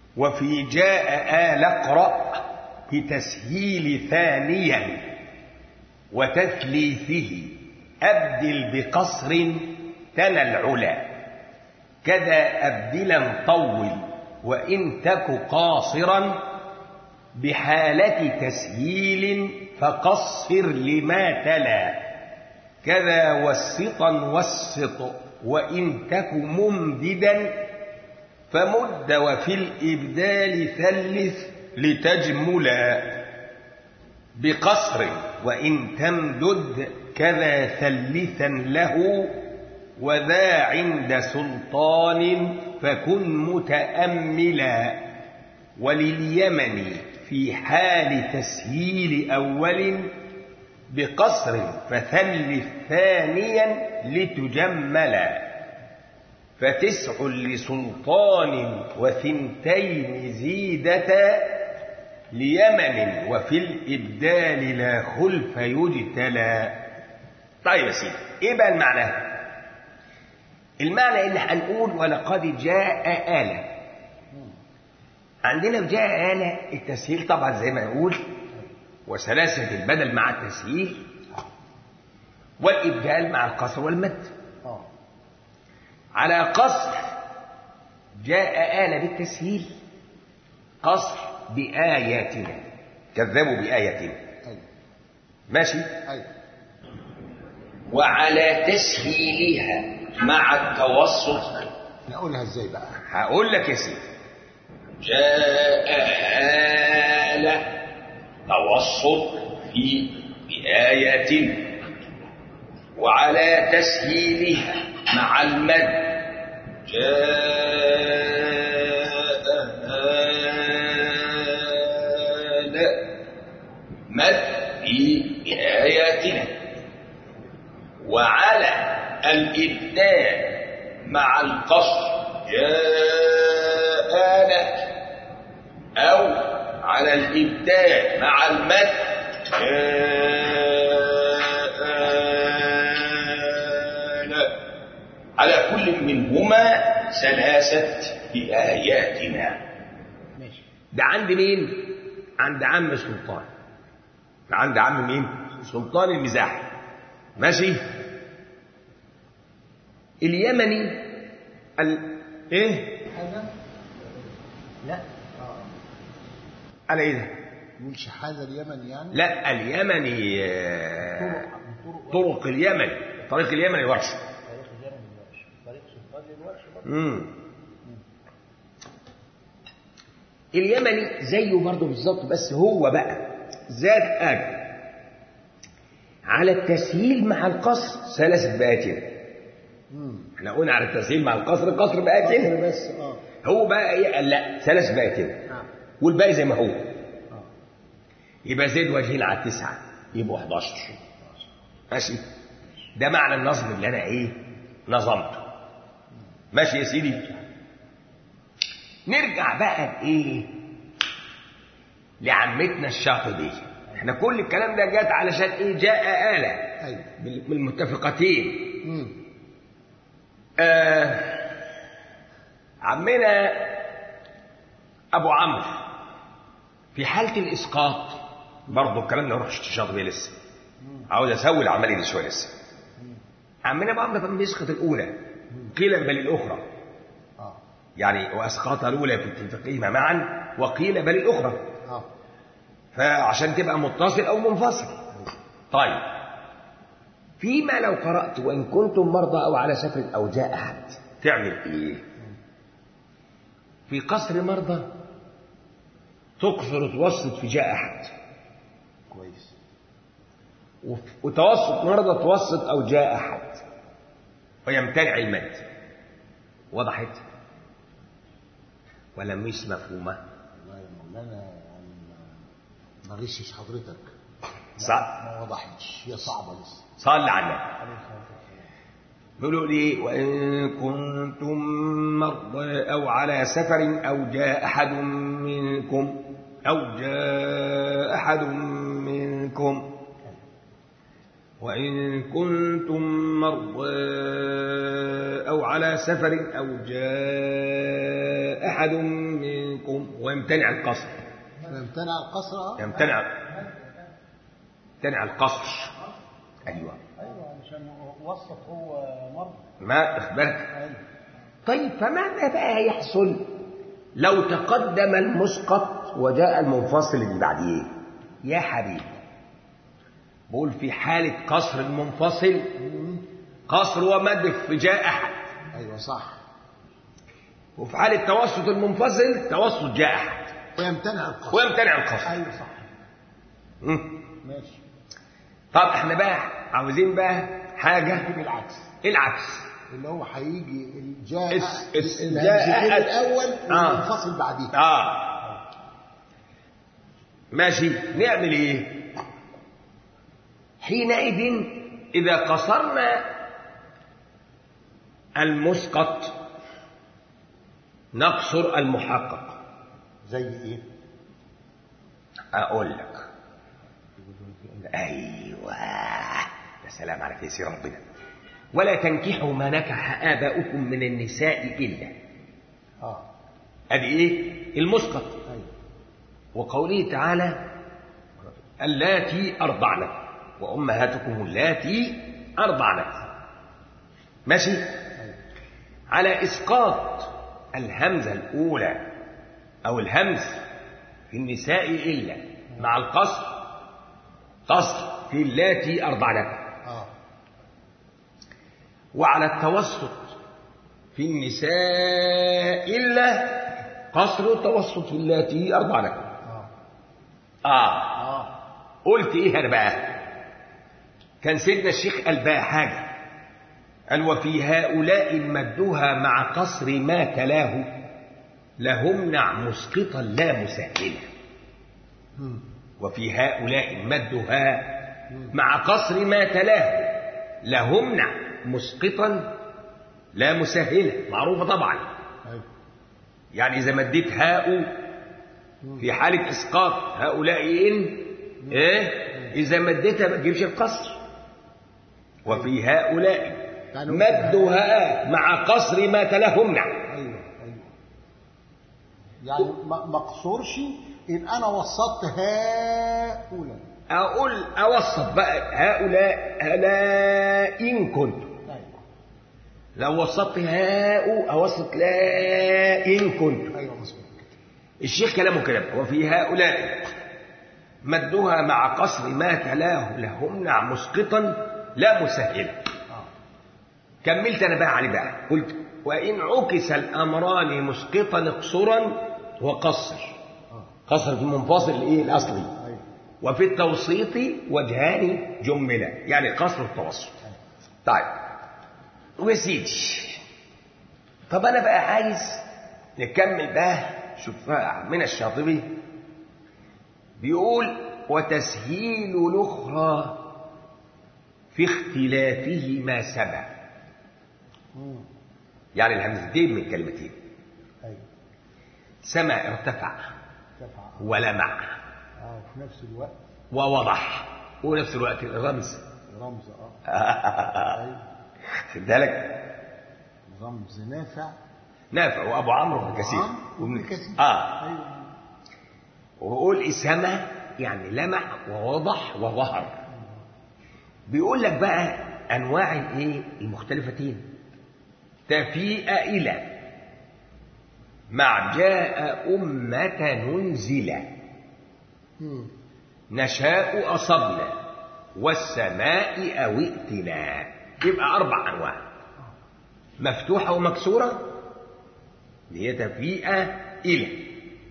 وفي جاء آل اقرأ بتسهيل ثانيا وتثليثه أبدل بقصر تنى العلا كذا أبدلا طول وإن تك قاصرا بحالة تسهيل فقصر لما تلا كذا وسطا وسط وإن تك ممددا فمد وفي الإبدال ثلث لتجملا بقصر وإن تمدد كذا ثلثا له وذا عند سلطان فكن متأملا ولليمن في حال تسهيل أول بقصر فثلث ثانيا لتجملا فتسع لسلطان وثنتين زيدتا ليمن وفي الإبدال لا خلف يجتلى طيب يا سيدي ايه بقى المعنى المعنى اللي هنقول ولقد جاء آلة عندنا في جاء آلة التسهيل طبعا زي ما نقول وسلاسة البدل مع التسهيل والإبدال مع القصر والمد اه على قصر جاء آل بالتسهيل قصر بآياتنا كذبوا بآياتنا ايوه ماشي ايوه وعلى تسهيلها مع التوسط نقولها ازاي بقى هقول لك يا سيدي جاء آل توسط في بآية وعلى تسهيلها مع المد جاء آل مد في بآياتنا وعلى الإبدال مع القصر جاء لك أو على الإبدال مع المد جاء لك على كل منهما ثلاثة بآياتنا ماشي ده عند مين عند عم سلطان ده عند عم مين سلطان المزاح ماشي اليمني ال... ايه حاجه لا اه على ايه ده نقول شحاذه اليمن يعني لا اليمني آه، طرق طرق طرق اليمن طريق اليمني ورش تاريخ اليمن الورش تاريخ سلطان الورش برضه امم اليمني زيه برضه بالظبط بس هو بقى زاد حاجه على التسهيل مع القصر ثلاث بآتين امم احنا قلنا على التسهيل مع القصر قصر بآتين بس اه هو بقى ايه قال لا ثلاث بآتين نعم والباقي زي ما هو اه يبقى زيد وجهين على التسعة يبقوا 11 ماشي ده معنى النظم اللي انا ايه نظمته ماشي يا سيدي نرجع بقى لايه لعمتنا الشاطبية احنا كل الكلام ده جات علشان ايه جاء آلة ايوه من المتفقتين امم آه عمنا ابو عمرو في حاله الاسقاط برضه الكلام ده ما رحتش الشاطبيه لسه عاوز اسوي العمليه دي شويه لسه عمنا ابو عمرو كان بيسقط الاولى قيل بل الاخرى اه يعني واسقط الاولى في اتفاقهما معا وقيل بل الاخرى اه فعشان تبقى متصل او منفصل طيب فيما لو قرأت وإن كنتم مرضى أو على سفر أو جاء أحد تعمل إيه؟ في قصر مرضى تقصر توسط في جاء أحد كويس وف- وتوسط مرضى توسط أو جاء أحد ويمتنع المد وضحت؟ ولا مش مفهومة؟ والله يا مولانا يعني ما- ما غشش حضرتك صح؟ ما وضحتش هي صعبه لسه صل على النبي عليه الصلاه والسلام بيقولوا لي وإن كنتم مرضى أو على سفر أو جاء أحد منكم أو جاء أحد منكم وإن كنتم مرضى أو على سفر أو جاء أحد منكم ويمتنع القصر يمتنع القصر اه يمتنع يمتنع القصر ايوه ايوه عشان وصف هو مرض ما اخبرك ايوه طيب فماذا بقى يحصل لو تقدم المسقط وجاء المنفصل اللي بعديه يا حبيبي بقول في حالة قصر المنفصل قصر ومد في جاء أحد ايوه صح وفي حالة توسط المنفصل توسط جاء أحد ويمتنع القصر ويمتنع القصر ايوه صح مم. ماشي طب احنا بقى عاوزين بقى حاجة بالعكس العكس اللي هو هيجي الجاء اس- اس- الهمزتين جاء- الاول آه. والمنفصل بعديه اه ماشي نعمل ايه حينئذ اذا قصرنا المسقط نقصر المحقق زي ايه اقول لك ايوه يا سلام على تيسير ربنا ولا تنكحوا ما نكح اباؤكم من النساء الا اه ادي ايه المسقط ايوه وقوله تعالى اللاتي أرضعنك وأمهاتكم اللاتي أرضعنك ماشي على إسقاط الهمزة الأولى أو الهمز في النساء إلا مع القصر قصر في اللاتي أرضعنك اه وعلى التوسط في النساء إلا قصر التوسط في اللاتي أرضعنك اه آه اه قلت ايه انا بقى كان سيدنا الشيخ قال بقى حاجه قال وفي هؤلاء مدها مع قصر ما تلاه لهمنع مسقطا لا مسهلا مم. وفي هؤلاء مدها مع قصر ما تلاه لهمنع مسقطا لا مسهلا معروفه طبعا ايوه يعني اذا مديت هاء في حاله اسقاط هؤلاء ان ايه اذا مديتها ما تجيبش القصر وفي هؤلاء يعني مدها مع قصر ما تلهمنا ايوه ايوه يعني ما ما اقصرش ان انا وسطت هؤلاء اقول اوسط بقى هؤلاء هؤلاء ان كنت ايوه لو وسطت هاء اوسط لا ان كنت ايوه مظبوط الشيخ كلامه كلام وفي هؤلاء مدها مع قصر ما تلاه لهمنع مسقطا لا مسهلا اه كملت انا بقى عليه بقى قلت وان عكس الامران مسقطا اقصرا وقصر اه قصر في المنفصل الايه الاصلي ايوه وفي التوسيط وجهان جملا يعني قصر التوسط طيب ويا سيدي طب انا بقى عايز نكمل بقى شوف بقى من الشاطبي بيقول وتسهيل الاخرى في اختلافه ما سبق مم. يعني الهمزتين من كلمتين ايوه سما ارتفع ارتفع ولمع اه وفي نفس الوقت ووضح ونفس الوقت الرمز رمز اه ايوه خد بالك رمز نافع نافع وابو عمرو بن كثير عمرو وابن كثير اه ايوه وبقول اسمه يعني لمع ووضح وظهر بيقول لك بقى انواع الايه المختلفتين تفيء الى مع جاء أمة ننزل مم. نشاء أصبنا والسماء أو ائتنا يبقى أربع أنواع مفتوحة ومكسورة اللي هي تفيء إلى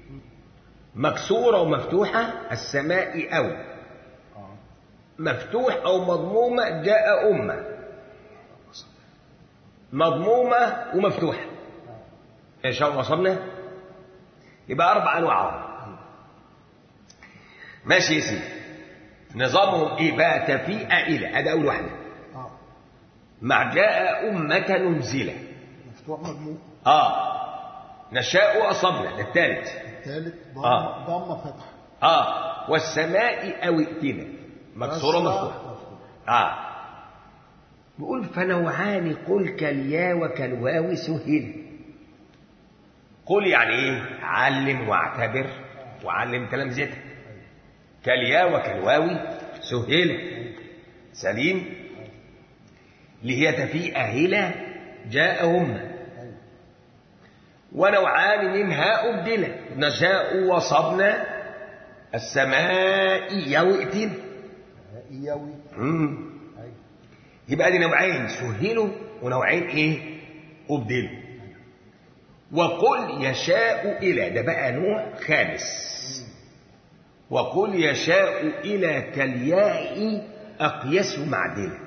مكسورة ومفتوحة السماء أو اه مفتوح أو مضمومة جاء أمة مضمومة ومفتوحة نشاء وصبنا يبقى أربع أنواع ماشي يا سيدي نظامهم إيه بقى تفيء إلى أدي أول واحدة اه مع جاء أمة ننزلة مفتوح مجموع آه نشاء أصبنا ده الثالث الثالث ضم آه. ضم فتح آه والسماء أو ائتنا مكسورة بس- مفتوحة مفتوح. آه بيقول فنوعان قل كاليا وكالواو سهل قل يعني ايه علم واعتبر وعلم تلامذتك كالياء وكالواوي سهلة سليم لهي تفي أهلة جاء هم أيوة. ونوعان منها أبدلة نشاء وصبنا السماء يوئتن إياوي مم. أيوة. يبقى دي نوعين سهلوا ونوعين ايه أبدلوا وقل يشاء إلى ده بقى نوع خامس وقل يشاء إلى كالياء أقيس معدلة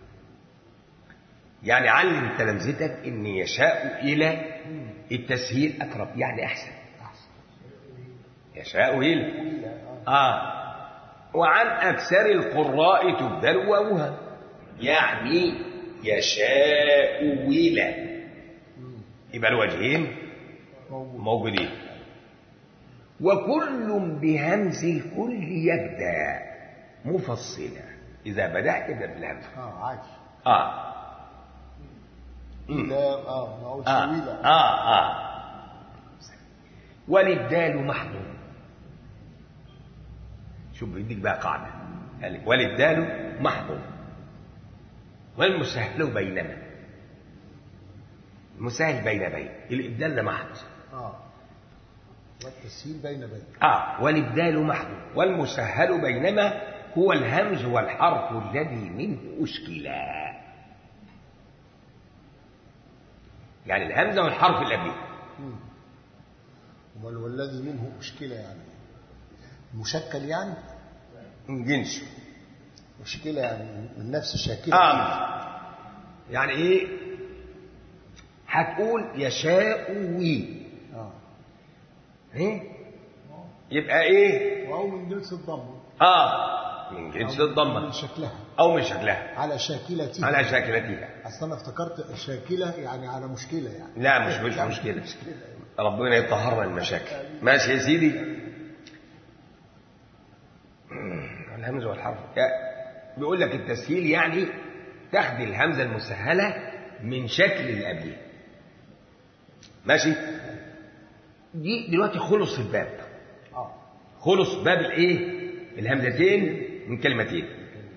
يعني علم تلامذتك إن يشاء إلى التسهيل أقرب يعني أحسن أحسن يشاء إلى إلى آه. آه وعن أكثر القراء تبدل واوها يعني يشاء إلى يبقى الوجهين موجود موجودين وكل بهمز الكل يبدأ مفصلا إذا بدأت ابدأ بالهمز آه عادي آه مم. لا آه ما أقولش آه طويلة آه آه وللدال محض شوف بيديك بقى قاعدة قال لك وللدال محض والمسهل بينما المسهل بين بين الإبدال ده محض آه والتسهيل بين بين آه والإبدال محض والمسهل بينما هو الهمز والحرف الذي منه أشكلا يعني الهمزة والحرف اللي قبله مم. وال- والذي منه مشكلة يعني مشكل يعني من جنسه مشكلة يعني من نفس شاكلة آه يعني إيه هتقول يشاء وي آه إيه؟ يبقى إيه أو من جنس الضم آه من جنس أو الضمة من شكلها أو من شكلها على شاكلتها على شاكلتها أصل أنا افتكرت شاكلة يعني على مشكلة يعني لا مش مش لا، مشكلة مشكلة ربنا يطهرنا من المشاكل ماشي يا سيدي الهمزة والحرف يا- بيقول لك التسهيل يعني تاخد الهمزة المسهلة من شكل اللي قبلها ماشي دي دلوقتي خلص الباب آه خلص باب الايه الهمزتين من كلمتين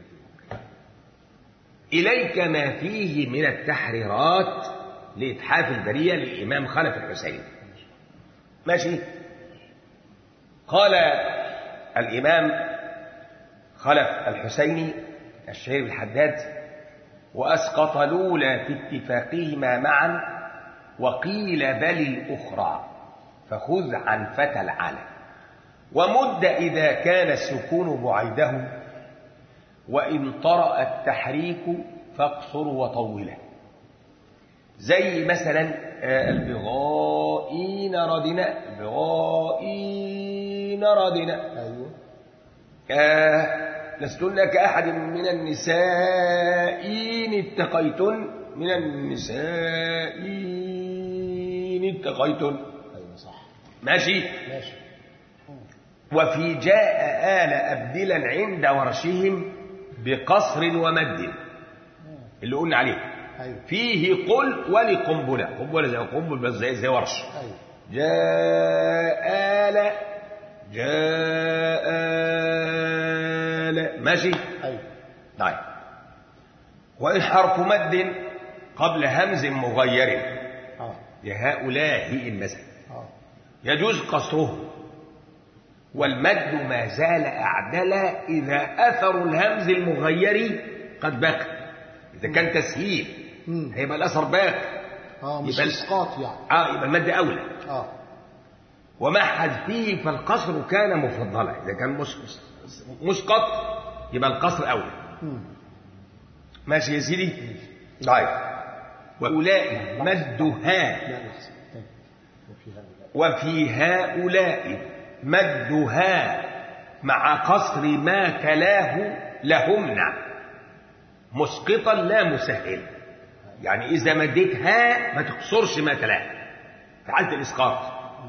إليك ما فيه من التحريرات لإتحاف البرية للإمام خلف الحسين ماشي قال الإمام خلف الحسيني الشهير الحداد وأسقط الأولى في اتفاقهما معا وقيل بل الأخرى فخذ عن فتى العلم ومد إذا كان السكون بعيده وإن طرأ التحريك فاقصر وطوله زي مثلا آه، البغائين ردنا البغائين ردنا أيوه آه، لستن كأحد من النساء إن اتقيتن من النساء إن اتقيتن أيوه صح ماشي ماشي وفي جاء آل أبدلا عند ورشهم بقصر ومد اللي قلنا عليه أيوه فيه قل ولقنبلة قنبلة زي قنبل بس زي, زي ورش أيوه جاء آل جاء آل ماشي أيوه طيب وإن حرف مد قبل همز مغير آه لهؤلاء المثل آه يجوز قصره والمد ما زال أعدل إذا أثر الهمز المغير قد بقى إذا كان تسهيل مم. هيبقى الأثر باقي آه مش يبقى- إسقاط يعني آه يبقى المد أولى آه ومع حذفه فالقصر كان مفضلا إذا كان مس- مسقط يبقى القصر أولى مم. ماشي يا سيدي طيب وأولئك مدها لا لحظة طيب. وفي هذا وفي هؤلاء مدها مع قصر ما تلاه لهمن مسقطا لا مسهلا يعني إذا مديتها ما تقصرش ما تلاه في حالة الإسقاط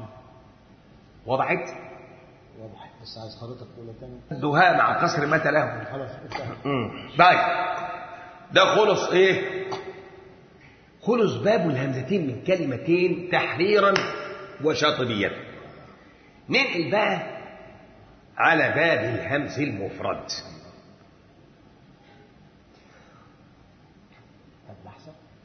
وضحت واضح بس عايز حضرتك تقولها تاني مدها مع قصر ما تلاه خلاص انتهى مم. طيب ده خلص ايه خلص باب الهمزتين من كلمتين تحريرا وشاطبية ننقل بقى على باب الهمز المفرد طب لحظة